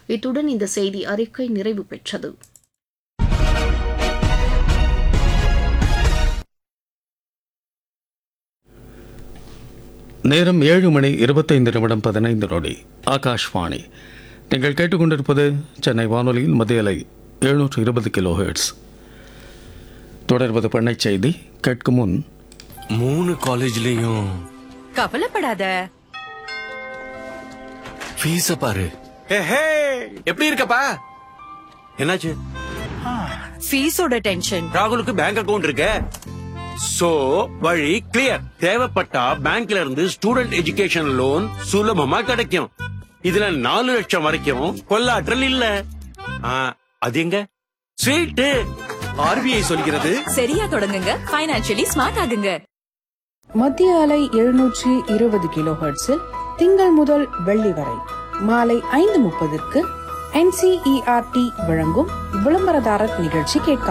இத்துடன் இந்த செய்தி அறிக்கை நிறைவு பெற்றது நேரம் ஏழு மணி இருபத்தைந்து நிமிடம் பதினைந்து நொடி ஆகாஷ்வாணி நீங்கள் கேட்டுக்கொண்டிருப்பது சென்னை வானொலியின் மத்திய அலை எழுநூற்று இருபது கிலோ ஹெர்ட்ஸ் தொடர்வது பண்ணைச் செய்தி கேட்கும் முன் மூணு காலேஜ்லயும் கவலைப்படாத ஃபீஸ பாரு எப்படி இருக்கப்பா என்னாச்சு ஃபீஸோட டென்ஷன் ராகுலுக்கு பேங்க் அக்கவுண்ட் இருக்கு சோ வழி கிளியர் தேவைப்பட்டா பேங்க்ல இருந்து ஸ்டூடெண்ட் எஜுகேஷன் லோன் சுலபமா கிடைக்கும் இதுல நாலு லட்சம் வரைக்கும் கொள்ளாற்றல் இல்ல ஆ, அது எங்க ஸ்வீட்டு ஆர்பிஐ சொல்கிறது சரியா தொடங்குங்க ஃபைனான்சியலி ஸ்மார்ட் ஆகுங்க மத்திய அலை எழுநூற்றி இருபது கிலோ ஹெர்ட்ஸில் திங்கள் முதல் வெள்ளி வரை மாலை ஐந்து முப்பதுக்கு என்சிஇஆர்டி வழங்கும் விளம்பரதாரர் நிகழ்ச்சி கேட்க